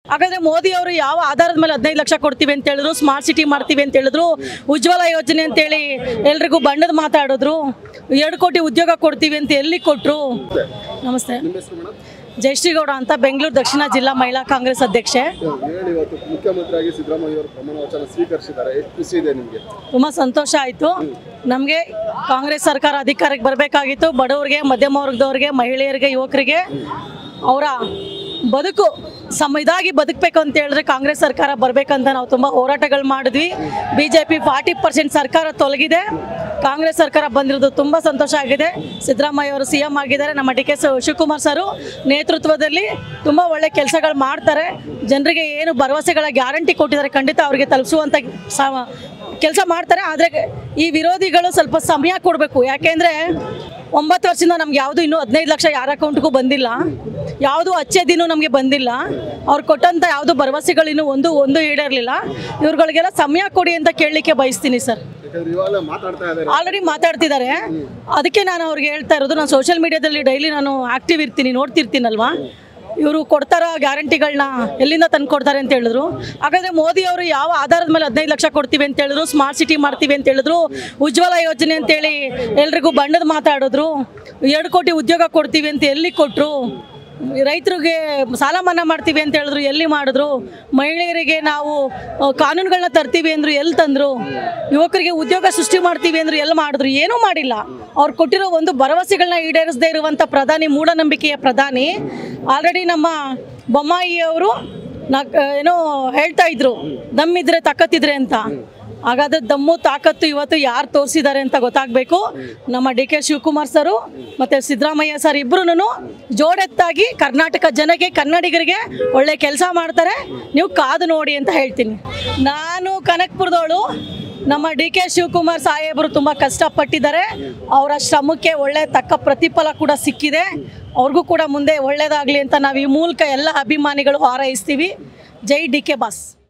ಹಾಗಾದ್ರೆ ಮೋದಿ ಅವರು ಯಾವ ಆಧಾರದ ಮೇಲೆ ಹದಿನೈದು ಲಕ್ಷ ಕೊಡ್ತೀವಿ ಅಂತ ಹೇಳಿದ್ರು ಸ್ಮಾರ್ಟ್ ಸಿಟಿ ಮಾಡ್ತೀವಿ ಅಂತ ಹೇಳಿದ್ರು ಉಜ್ವಲ ಯೋಜನೆ ಅಂತೇಳಿ ಎಲ್ರಿಗೂ ಬಣ್ಣದ ಮಾತಾಡಿದ್ರು ಎರಡು ಕೋಟಿ ಉದ್ಯೋಗ ಕೊಡ್ತೀವಿ ಅಂತ ಎಲ್ಲಿ ಕೊಟ್ಟರು ನಮಸ್ತೆ ನಿಮ್ಮ ಹೆಸರು ಮೇಡಮ್ ಜಯಶ್ರೀಗೌಡ ಅಂತ ಬೆಂಗಳೂರು ದಕ್ಷಿಣ ಜಿಲ್ಲಾ ಮಹಿಳಾ ಕಾಂಗ್ರೆಸ್ ಅಧ್ಯಕ್ಷೆ ಹೇಳಿ ಇವತ್ತು ಮುಖ್ಯಮಂತ್ರಿಯಾಗಿ ಸಿದ್ದರಾಮಯ್ಯ ಅವರು ಪ್ರಮಾಣ ವಚನ ಸ್ವೀಕರಿಸಿದ್ದಾರೆ ಎಷ್ಟು ಖುಷಿ ಇದೆ ನಿಮಗೆ ತುಂಬ ಸಂತೋಷ ಆಯಿತು ನಮಗೆ ಕಾಂಗ್ರೆಸ್ ಸರ್ಕಾರ ಅಧಿಕಾರಕ್ಕೆ ಬರಬೇಕಾಗಿತ್ತು ಬಡವರಿಗೆ ಮಧ್ಯಮ ವರ್ಗದವ್ರಿಗೆ ಮಹಿಳೆಯರಿಗೆ ಯುವಕರಿಗೆ ಅವರ ಬದುಕು ಸಮ ಇದಾಗಿ ಬದುಕಬೇಕು ಅಂತ ಹೇಳಿದ್ರೆ ಕಾಂಗ್ರೆಸ್ ಸರ್ಕಾರ ಬರಬೇಕಂತ ನಾವು ತುಂಬ ಹೋರಾಟಗಳು ಮಾಡಿದ್ವಿ B J P forty percent ಸರ್ಕಾರ ತೊಲಗಿದೆ ಕಾಂಗ್ರೆಸ್ ಸರ್ಕಾರ ಬಂದಿರೋದು ತುಂಬ ಸಂತೋಷ ಆಗಿದೆ ಸಿದ್ದರಾಮಯ್ಯ ಅವರು ಸಿ ಎಂ ಆಗಿದ್ದಾರೆ ನಮ್ಮ ಡಿ ಕೆ ಶಿವಕುಮಾರ್ ಸರು ನೇತೃತ್ವದಲ್ಲಿ ತುಂಬ ಒಳ್ಳೆ ಕೆಲಸಗಳು ಮಾಡ್ತಾರೆ ಜನರಿಗೆ ಏನು ಭರವಸೆಗಳ ಗ್ಯಾರಂಟಿ ಕೊಟ್ಟಿದ್ದಾರೆ ಖಂಡಿತ ಅವರಿಗೆ ತಲುಪಿಸುವಂಥ ಕೆಲಸ ಮಾಡ್ತಾರೆ ಆದರೆ ಈ ವಿರೋಧಿಗಳು ಸ್ವಲ್ಪ ಸಮಯ ಕೊಡಬೇಕು ಯಾಕೆಂದರೆ ಒಂಬತ್ತು ವರ್ಷದಿಂದ ನಮ್ಗೆ ಯಾವುದು ಇನ್ನೂ ಹದಿನೈದು ಲಕ್ಷ ಯಾರ ಅಕೌಂಟ್ಗೂ ಬಂದಿಲ್ಲ ಯಾವುದು ಅಚ್ಚೆ ದಿನ ನಮಗೆ ಬಂದಿಲ್ಲ ಅವ್ರು ಕೊಟ್ಟಂಥ ಯಾವುದು ಭರವಸೆಗಳು ಇನ್ನೂ ಒಂದು ಒಂದು ಈಡೇರಲಿಲ್ಲ ಇವ್ರುಗಳಿಗೆಲ್ಲ ಸಮಯ ಕೊಡಿ ಅಂತ ಕೇಳಲಿಕ್ಕೆ ಬಯಸ್ತೀನಿ ಸರ್ ಯಾಕಂದ್ರೆ ಇವಾಗಲೇ ಮಾತಾಡ್ತಾ ಇದ್ದಾರೆ ಆಲ್ರೆಡಿ ಮಾತಾಡ್ತಿದ್ದಾರೆ ಅದಕ್ಕೆ ನಾನು ಅವ್ರಿಗೆ ಹೇಳ್ತಾ ಇರೋದು ನಾನು ಸೋಷಿಯಲ್ ಮೀಡಿಯಾದಲ್ಲಿ ಡೈಲಿ ನಾನು ಆಕ್ಟಿವ್ ಇರ್ತೀನಿ ನೋಡ್ತಿರ್ತೀನಲ್ವಾ ಇವರು ಕೊಡ್ತಾರ ಗ್ಯಾರಂಟಿಗಳನ್ನ ಎಲ್ಲಿಂದ ತಂದು ಕೊಡ್ತಾರೆ ಅಂತ ಹೇಳಿದ್ರು ಹಾಗಾದ್ರೆ ಮೋದಿ ಅವರು ಯಾವ ಆಧಾರದ ಮೇಲೆ ಹದಿನೈದು ಲಕ್ಷ ಕೊಡ್ತೀವಿ ಅಂತ ಹೇಳಿದ್ರು ಸ್ಮಾರ್ಟ್ ಸಿಟಿ ಮಾಡ್ತೀವಿ ಅಂತ ಹೇಳಿದ್ರು ಉಜ್ವಲ ಯೋಜನೆ ಅಂತೇಳಿ ಎಲ್ರಿಗೂ ಬಣ್ಣದ ಮಾತಾಡಿದ್ರು ಎರಡು ಕೋಟಿ ಉದ್ಯೋಗ ಕೊಡ್ತೀವಿ ಅಂತ ಎಲ್ಲಿ ಕೊಟ್ಟರು ರೈತರಿಗೆ ಸಾಲ ಮನ್ನಾ ಮಾಡ್ತೀವಿ ಅಂತ ಹೇಳಿದ್ರು ಎಲ್ಲಿ ಮಾಡಿದ್ರು ಮಹಿಳೆಯರಿಗೆ ನಾವು ಆ, ಕಾನೂನುಗಳನ್ನ ತರ್ತೀವಿ ಅಂದ್ರು ಎಲ್ಲಿ ತಂದ್ರು ಯುವಕರಿಗೆ ಉದ್ಯೋಗ ಸೃಷ್ಟಿ ಮಾಡ್ತೀವಿ ಅಂದ್ರು ಎಲ್ಲಿ ಮಾಡಿದ್ರು ಏನೂ ಮಾಡಿಲ್ಲ ಅವ್ರು ಕೊಟ್ಟಿರೋ ಒಂದು ಭರವಸೆಗಳನ್ನ ಈಡೇರಿಸದೇ ಇರುವಂಥ ಪ್ರಧಾನಿ ಮೂಢನಂಬಿಕೆಯ ಪ್ರಧಾನಿ ಆಲ್ರೆಡಿ ನಮ್ಮ ಬೊಮ್ಮಾಯಿ ಅವರು ನಾ ಏನೋ ಹೇಳ್ತಾ ಇದ್ರು ದಮ್ಮಿದ್ರೆ ತಾಕತ್ತಿದ್ರೆ ಅಂತ ಹಾಗಾದ್ರೆ ದಮ್ಮು ತಾಕತ್ತು ಇವತ್ತು ಯಾರು ತೋರಿಸಿದ್ದಾರೆ ಅಂತ ಗೊತ್ತಾಗಬೇಕು ನಮ್ಮ ಡಿ ಕೆ ಶಿವಕುಮಾರ್ ಸರು ಮತ್ತು ಸಿದ್ದರಾಮಯ್ಯ ಸರ್ ಇಬ್ಬರೂ ಜೋಡೆತ್ತಾಗಿ ಕರ್ನಾಟಕ ಜನಕ್ಕೆ ಕನ್ನಡಿಗರಿಗೆ ಒಳ್ಳೆ ಕೆಲಸ ಮಾಡ್ತಾರೆ ನೀವು ಕಾದು ನೋಡಿ ಅಂತ ಹೇಳ್ತೀನಿ ನಾನು ಕನಕ್ಪುರದವಳು ನಮ್ಮ ಡಿ ಕೆ ಶಿವಕುಮಾರ್ ಸಾಹೇಬರು ತುಂಬ ಕಷ್ಟಪಟ್ಟಿದ್ದಾರೆ ಅವರ ಶ್ರಮಕ್ಕೆ ಒಳ್ಳೆ ತಕ್ಕ ಪ್ರತಿಫಲ ಕೂಡ ಸಿಕ್ಕಿದೆ ಅವ್ರಿಗೂ ಕೂಡ ಮುಂದೆ ಒಳ್ಳೇದಾಗಲಿ ಅಂತ ನಾವು ಈ ಮೂಲಕ ಎಲ್ಲ ಅಭಿಮಾನಿಗಳು ಹಾರೈಸ್ತೀವಿ ಜೈ ಡಿ ಕೆ ಬಾಸ್